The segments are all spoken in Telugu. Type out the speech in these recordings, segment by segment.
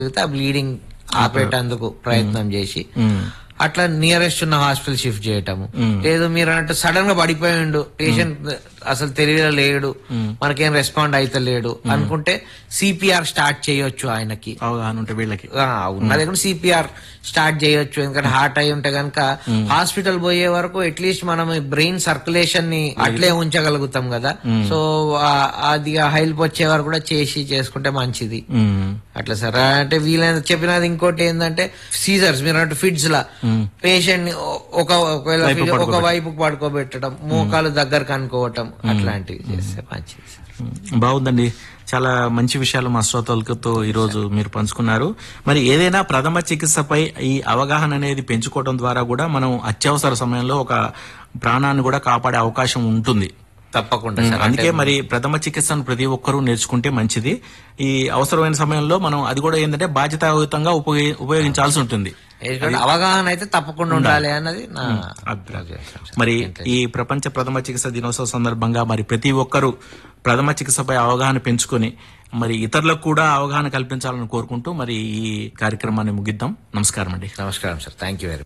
జరిగితే ఆ బ్లీడింగ్ ఆపేటందుకు ప్రయత్నం చేసి అట్లా నియరెస్ట్ ఉన్న హాస్పిటల్ షిఫ్ట్ చేయటము లేదు మీరు అన్నట్టు సడన్ గా పడిపోయిండు పేషెంట్ అసలు తెలివిలో లేడు మనకేం రెస్పాండ్ అయితే లేడు అనుకుంటే సిపిఆర్ స్టార్ట్ చేయొచ్చు ఆయనకి అవగాహన ఉంటే వీళ్ళకి ఆ, ఉన్నది కూడా సిపిఆర్ స్టార్ట్ చేయొచ్చు ఎందుకంటే హార్ట్ అయి ఉంటే గనక హాస్పిటల్ పోయే వరకు అట్లీస్ట్ మనం బ్రెయిన్ సర్క్యులేషన్ ని అట్లే ఉంచగలుగుతాం కదా సో ఆ- అది హెల్ప్ వచ్చే వరకు కూడా చేసి చేసుకుంటే మంచిది మ్మ్. అట్లా సార్ అంటే వీలైన చెప్పినది ఇంకోటి ఏంటంటే సీజర్స్ మీరు అంటే ఫిట్స్ లా పేషెంట్ ని ఒ- ఒక ఒకవేళ వైపు ఒక పడుకోబెట్టడం. వైపు పడుకోబెట్టడం మోకాలు దగ్గరకు అనుకోవటం అట్లాంటివి చేస్తే మంచిది సార్ బాగుందండి చాలా మంచి విషయాలు మా శ్రోతలతో ఈ రోజు మీరు పంచుకున్నారు మరి ఏదైనా ప్రథమ చికిత్సపై ఈ అవగాహన అనేది పెంచుకోవడం ద్వారా కూడా మనం అత్యవసర సమయంలో ఒక ప్రాణాన్ని కూడా కాపాడే అవకాశం ఉంటుంది తప్పకుండా సార్ అందుకే మరి ప్రథమ చికిత్సను ప్రతి ఒక్కరూ నేర్చుకుంటే మంచిది ఈ అవసరమైన సమయంలో మనం అది కూడా ఏంటంటే బాధ్యతాయుతంగా ఉపయోగి- ఉపయోగించాల్సి ఉంటుంది ఎందుకంటే అవగాహన అయితే తప్పకుండా ఉండాలి అన్నది నా అభిప్రాయం. మరి ఈ ప్రపంచ ప్రథమ చికిత్స దినోత్సవ సందర్భంగా మరి ప్రతి ఒక్కరూ ప్రథమ చికిత్సపై అవగాహన పెంచుకొని మరి ఇతరులకు కూడా అవగాహన కల్పించాలని కోరుకుంటూ మరి ఈ కార్యక్రమాన్ని ముగిద్దాం నమస్కారం అండి నమస్కారం సార్ థ్యాంక్ యూ వెరీ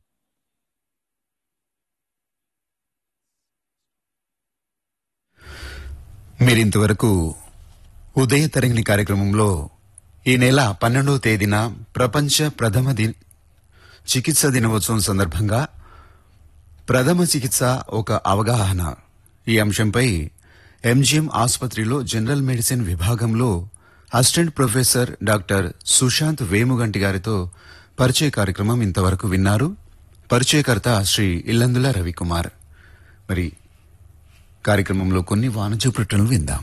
మీరింతవరకు ఉదయ తరంగిణి కార్యక్రమంలో ఈ నెల పన్నెండవ తేదీన ప్రపంచ ప్రథమ ది చికిత్స దినోత్సవం సందర్భంగా ప్రథమ చికిత్స ఒక అవగాహన ఈ అంశంపై ఎంజిఎం ఆసుపత్రిలో జనరల్ మెడిసిన్ విభాగంలో assistant professor doctor Sushant Vemuganti గారితో పరిచయ కార్యక్రమం ఇంతవరకు విన్నారు పరిచయకర్త శ్రీ ఇల్లందుల రవికుమార్ మరి కార్యక్రమంలో కొన్ని వాణిజ్య ప్రకటనలు విందాం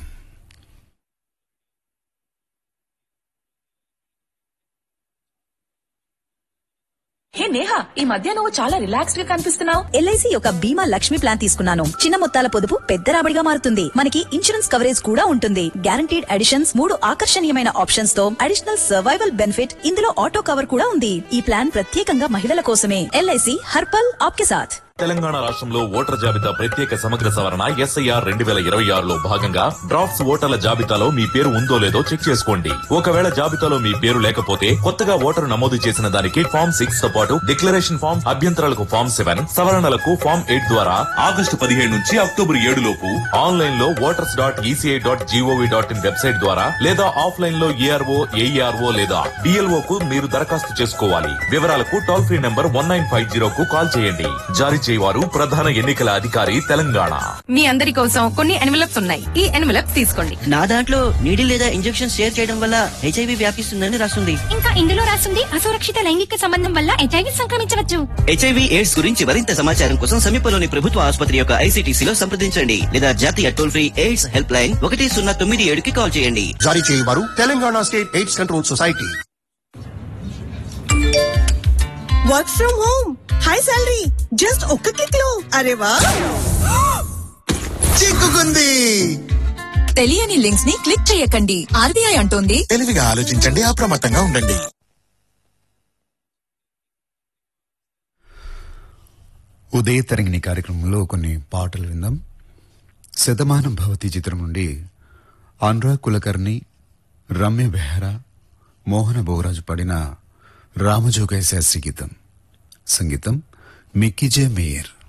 హే నేహా ఈ మధ్య నువ్వు చాలా రిలాక్స్డ్ గా కనిపిస్తున్నావు ఎల్ఐసి యొక్క బీమా లక్ష్మి ప్లాన్ తీసుకున్నాను చిన్న మొత్తాల పొదుపు పెద్ద రాబడిగా మారుతుంది మనకి ఇన్సూరెన్స్ కవరేజ్ కూడా ఉంటుంది గ్యారంటీడ్ అడిషన్స్ మూడు ఆకర్షణీయమైన ఆప్షన్స్ తో అడిషనల్ సర్వైవల్ బెనిఫిట్ ఇందులో ఆటో కవర్ కూడా ఉంది ఈ ప్లాన్ ప్రత్యేకంగా మహిళల కోసమే ఎల్ఐసి హర్పల్ ఆప్కే సాథ్ తెలంగాణ రాష్ట్రంలో ఓటర్ జాబితా ప్రత్యేక సమగ్ర సవరణ ఎస్ఐఆర్ రెండు వేల ఇరవై ఆరులో భాగంగా డ్రాఫ్ట్స్ ఓటర్ల జాబితాలో మీ పేరు ఉందో లేదో చెక్ చేసుకోండి ఒకవేళ జాబితాలో మీ పేరు లేకపోతే కొత్తగా ఓటరు నమోదు చేసిన దానికి ఫామ్ సిక్స్ తో పాటు డిక్లరేషన్ ఫామ్ అభ్యంతరాలకు ఫామ్ సెవెన్ సవరణలకు ఫామ్ ఎయిట్ ద్వారా ఆగస్టు పదిహేడు నుంచి అక్టోబర్ ఏడు లోపు ఆన్లైన్ లో voters dot ECI dot G O V dot in website ద్వారా లేదా ఆఫ్లైన్ లో ఏఆర్ఓ ఏఈఆర్ఓ లేదా డిఎల్ఓ కు మీరు దరఖాస్తు చేసుకోవాలి వివరాలకు toll free number one nine five zero కు కాల్ చేయండి జారీ చేయవారు ప్రధాన ఎన్నికల అధికారి తెలంగాణ మీ అందరి కోసం కొన్ని ఎన్వలప్స్ ఉన్నాయి ఈ ఎన్వలప్స్ తీసుకోండి నా దాంట్లో నీడి లేదా ఇంజెక్షన్ షేర్ చేయడం వల్ల హెచ్ఐవి వ్యాపిస్తుందని రాస్తుంది ఇంకా ఇందులో రాసింది అసురక్షిత లైంగిక సంబంధం వల్ల హెచ్ఐవి సంక్రమించవచ్చు హెచ్ఐవి ఎయిడ్స్ గురించి మరింత సమాచారం కోసం సమీపంలోని ప్రభుత్వ ఆసుపత్రి యొక్క ఐసీటీసీలో సంప్రదించండి లేదా జాతీయ toll free AIDS helpline ఒకటి సున్నా తొమ్మిది ఏడుకి కాల్ చేయండి జారీ చేయవారు Telangana state AIDS control society work from home high salary just ఒక్క క్లిక్ లో అరే వా చిక్కుకుంది తెలియని లింక్స్ ని క్లిక్ చేయకండి ఆర్బీఐ అంటోంది తెలివిగా ఆలోచించండి అప్రమత్తంగా ఉండండి ఉదయ తరంగిణి కార్యక్రమంలో కొన్ని పాటలు విందాం శతమానం భవతి చిత్రం నుండి అనురాగ్ కులకర్ణి రమ్య బెహరా మోహన బోగరాజు పాడిన రామజోగయ్య శాస్త్రి గీతం సంగీతం మిక్కీ జే మేయర్